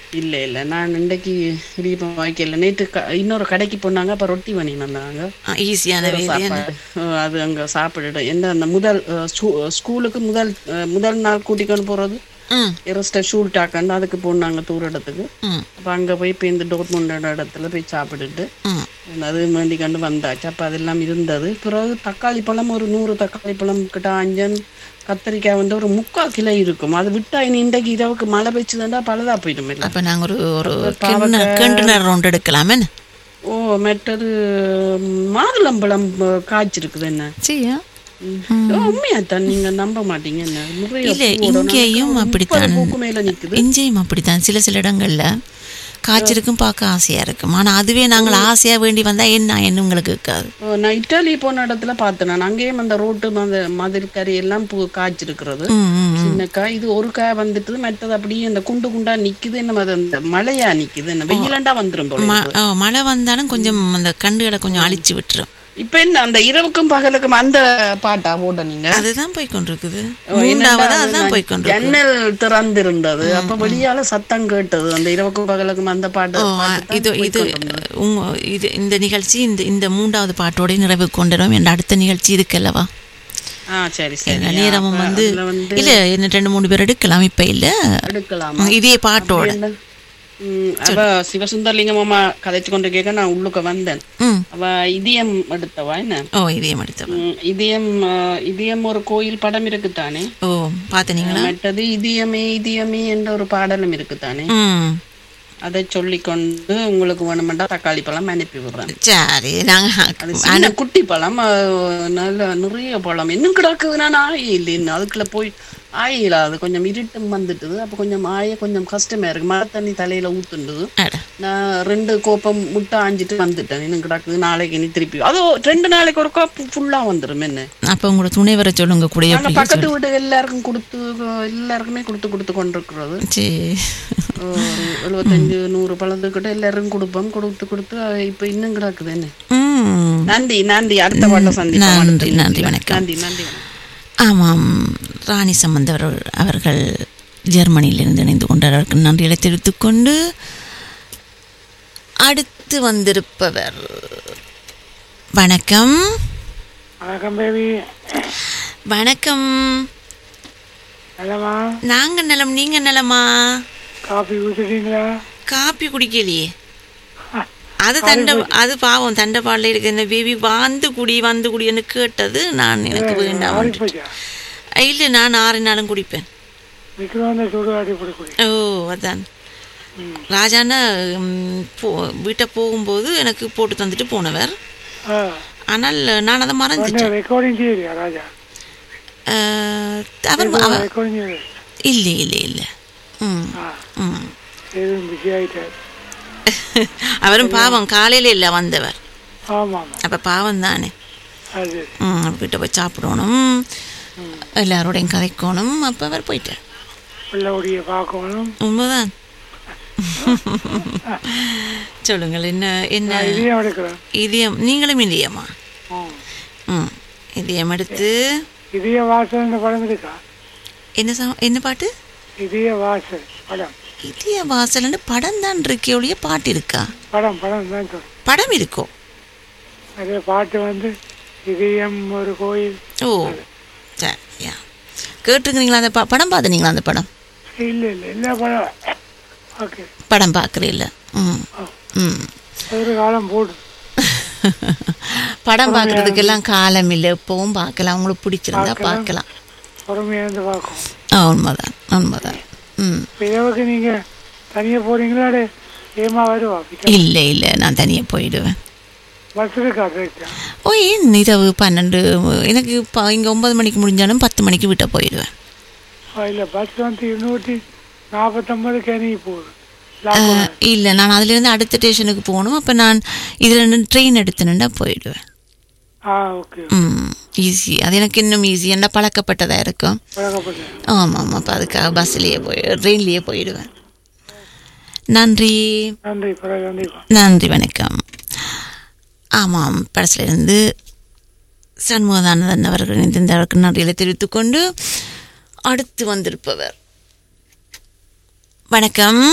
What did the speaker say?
இல்ல இல்ல நான் இன்றைக்கு இடியப்பம் வைக்கல நேற்று க- இன்னொரு கடைக்கு போனாங்க அப்ப ரொட்டி பண்ணி வந்தாங்க ஈஸியான வேலையான சாப்பாடு. அஹ் அது அங்க சாப்பிட்டுட்டோம் என்ன அந்த முதல் அஹ், ஸ்கூ- ஸ்கூலுக்கு முதல் அஹ், முதல் நாள் கூட்டிக்கொண்டு போறது ம் இரஸ்ட ஷூல் டாக்கண்டு அதுக்கு போனாங்க தூர இடத்துக்கு ம் அப்ப அங்க போய் இப்போ இந்த டோர்மண்டோட இடத்துல போய் சாப்பிட்டுட்டு ம் அது வேண்டி கண்டு வந்தாச்சு அப்ப அதெல்லாம் இருந்தது பிறகு தக்காளி பழம் ஒரு நூறு தக்காளி பழம் கிட்ட அஞ்சன் கத்திரிக்காய் வந்து ஒரு முக்கால் கிலோ இருக்கும் அது விட்டா இனி இன்றைக்கு இரவுக்கு மழை பெய்ச்சுதாண்டா பழுதா போயிடும் இல்லை அப்ப நாங்க ஒரு ஒரு கிண்ண கிண்டுனர் ரவுண்ட் எடுக்கலாமே ஓ மற்றது மாதுளம்பழம் அஹ், காய்ச்சிருக்குது என்ன சரியா உண்மையாத்தான் நீங்க நம்ப மாட்டீங்க என்ன நிறைய இல்ல பூவோட இங்கேயும் முப்பது அப்படித்தான் பூக்கு மேல நிக்குது இங்கேயும் அப்படித்தான் சில சில இடங்கள்ல காய்ச்சிருக்கும் பார்க்க ஆசையா இருக்கும் ஆனா அதுவே நாங்கள் ஆசையா வேண்டி வந்தா என்ன என்ன உங்களுக்கு இருக்காது ஓ, நான் இட்டாலி போன இடத்துல பார்த்தேன் நான் அங்கேயும் அந்த ரோட்டு அந்த மதில் கறி எல்லாம் பூ காய்ச்சிருக்கிறது ம், ம், ம். சின்ன காய் இது ஒரு காய் வந்துட்டு மற்றது அப்படியே அந்த குண்டு குண்டா நிக்குது என்ன அது அந்த மழையா நிக்குது என்ன வெயிலண்டா வந்துரும் போல ம- ஆ, மழை வந்தாலும் கொஞ்சம் அந்த கண்டுகளை கொஞ்சம் அழிச்சு விட்டுரும் இப்ப என்ன அந்த இரவுக்கும் பகலுக்கும் அந்த பாட்டா போட நீங்க அதுதான் போய் கொண்டிருக்குது ஓ, என்னடா மூன்றாவது அது அதுதான் நான் போய் கொண்டிருக்கு ஜன்னல் திறந்திருந்தது அப்ப வெளியால சத்தம் கேட்டது அந்த இரவுக்கும் பகலுக்கும் அந்த பாட்டு ஓ, பாட்டு தான் இது போய் இது கொண்டிருந்தது. உங்க இது இந்த நிகழ்ச்சி இந்த இந்த மூன்றாவது பாட்டோட நிறைவு கொண்டுடும் என் அடுத்த நிகழ்ச்சி இருக்குல்லவா ஆ சரி சரி இந்த நேரமும் அப்ப வந்து அதுல வந்து இல்ல என்ன ரெண்டு மூணு பேர் எடுக்கலாம் இப்ப இல்ல எடுக்கலாம் இதே பாட்டோட என்ன? ம், அவ சிவசுந்தரலிங்கம் அம்மா கதைச்சு கொண்டு கேட்க நான் உள்ளுக்க வந்தேன் ம் அவ இதயம் எடுத்தவா என்ன ஓ இதே மடித்தவன் ம், இதயம் ஆ, இதயம் ஒரு கோயில் படம் இருக்குத்தானே ஓ பார்த்தனீங்களா மற்றது இதயமே இதயமே என்ற ஒரு பாடலும் இருக்குத்தானே ம் அதை சொல்லிக்கொண்டு உங்களுக்கு வேணுமெண்டா தக்காளி பழம் அனுப்பி விடுறேன் சரி நாங்க அது சின்ன குட்டி பழம் ஆ, நல்ல நிறைய பழம் இன்னும் கிடக்குது நான் ஆயில் இன்னும் அதுக்குள்ள போய் ஆயில் அது கொஞ்சம் இருட்டும் வந்துட்டுது அப்ப கொஞ்சம் ஆய கொஞ்சம் கஷ்டமா இருக்கு மழை தண்ணி தலையில ஊத்துண்டுது அட நான் ரெண்டு கோப்பம் முட்டை ஆஞ்சிட்டு வந்துட்டேன் இன்னும் கிடக்குது நாளைக்கு நீ திருப்பி அதோ ரெண்டு நாளைக்கு ஒரு கப் ஃபுல்லா வந்துடும் என்ன அப்ப உங்களோட துணைவரை சொல்லுங்க கூட நாங்க எப்படி பக்கத்து வீடு எல்லாருக்கும் கொடுத்து எல்லாருக்குமே கொடுத்து கொடுத்து கொண்டிருக்கிறது சரி ஒரு எழுபத்தஞ்சு நூறு பழத்துக்கிட்ட எல்லாருக்கும் கொடுப்போம் கொடுத்து கொடுத்து அது இப்ப இன்னும் கிடக்குது என்ன ம் நன்றி நன்றி அடுத்த பாடல சந்திப்போம் நன்றி, அடுத்த நன்றி, இணைப்பில். வணக்கம். நன்றி நன்றி வணக்கம். ஆமாம் ராணி சம்பந்தர் அவர்கள் ஜெர்மனியிலிருந்து இணைந்து கொண்டவர்களுக்கு நன்றிகளை தெரிவித்துக் கொண்டு அடுத்து வந்திருப்பவர் வணக்கம் வணக்கம் பேபி வணக்கம் நல்லமா நாங்க நலம் நீங்க நலமா காஃபி ஊத்துட்டீங்களா காப்பி குடிக்கலையே அது தண்ட அது பாவம் தண்டபாடில் இருக்கு இந்த பேபி வந்து குடி வந்து குடின்னு கேட்டது நான் எனக்கு வேண்டாம் ஆறி போச்சா இல்லை நான் ஆறு நாளும் குடிப்பேன் விக்ரம் சூடு ஆடி பிடிக்கூடி ஓ அதான் ராஜாண்ணா ம், போ வீட்டை போகும்போது எனக்கு போட்டு தந்துட்டு போனவர் ஆ ஆனால் நான் அதை மறந்துட்டேன் ரெக்கார்டிங் செய்யறியா ராஜா அஹ், அவர் அவர் ரெக்கார்டிங் செய்ய இல்லை இல்லை இல்லை ம் ஆ ம் எதுவும் பிஸி ஆகிட்டார் அவரும் பாவம் காலையில இல்லை வந்தவர் ஆமாம் ஆமாம் அப்போ பாவம் தானே அது ம் வீட்டை போய் சாப்பிடணும் எல்லாரோடையும் கதைக்கணும் அப்போ அவர் போயிட்டார் பிள்ளைவுடைய பார்க்கணும் உண்மைதான் சொல்லுங்கள் என்ன என்ன நான் இதையும் எடுக்கிறேன் இதயம் நீங்களும் இல்லையம்மா ம் ம் இதயம் எடுத்து இதய வாசல்னு படம் இருக்கா என்ன சா- என்ன பாட்டு இதய வாசல் படம் இதய வாசல்னு படம் தான் இருக்கே ஒழிய பாட்டு இருக்கா படம் படம் தான் சொல்றேன் படம் இருக்கோ அதே பாட்டு வந்து இதயம் ஒரு கோயில் ஓ சரி யா கேட்டிருக்கிறீங்களா அந்த ப- படம் பார்த்துனீங்களா அந்த படம் இல்லை இல்லை எல்லா படம் ஓகே படம் பார்க்குறீல்ல ம் ம் ஒரு காலம் போடு படம் பார்க்குறதுக்கெல்லாம் காலம் இல்லை எப்பவும் பார்க்கலாம் உங்களுக்கு பிடிச்சிருந்தா பார்க்கலாம் பொறுமையாக இருந்து பார்க்கும் ஆ உண்மைதான் உண்மைதான் ம் இப்போ இரவுக்கு நீங்கள் தனியாக போகிறீங்களா அடே ஏமா வருவா இல்லை இல்லை நான் தனியாக போயிடுவேன் பஸ் இருக்கா கரெக்டா ஓ ஏன் இரவு பன்னெண்டு எனக்கு இப்போ இங்கே ஒன்பது மணிக்கு முடிஞ்சாலும் பத்து மணிக்கு விட்ட போயிடுவேன் இல்லை பஸ் வந்து இருநூற்றி நாற்பத்தொம்பது கேணி போகுது அஹ், இல்லை நான் அதுலேருந்து அடுத்த ஸ்டேஷனுக்கு போகணும் அப்போ நான் இதில் ட்ரெயின் எடுத்துனுண்டா போயிடுவேன் ஆ ஓகே ம் ஈஸி அது எனக்கு இன்னும் ஈஸி என்ன பழக்கப்பட்டதாக இருக்கும் பழக்கப்பட்டேன் ஆமாம் ஆமாம் அப்போ அதுக்காக பஸ்லேயே போய் ட்ரெயின்லேயே போயிடுவேன் நன்றி நன்றி பிறகு கண்டிப்பா நன்றி வணக்கம் ஆமாம் படத்திலிருந்து சண்முகதானந்தன் அவர்கள் இணைந்திருந்தவருக்கு நன்றிகளை தெரிவித்துக்கொண்டு அடுத்து வந்திருப்பவர் வணக்கம்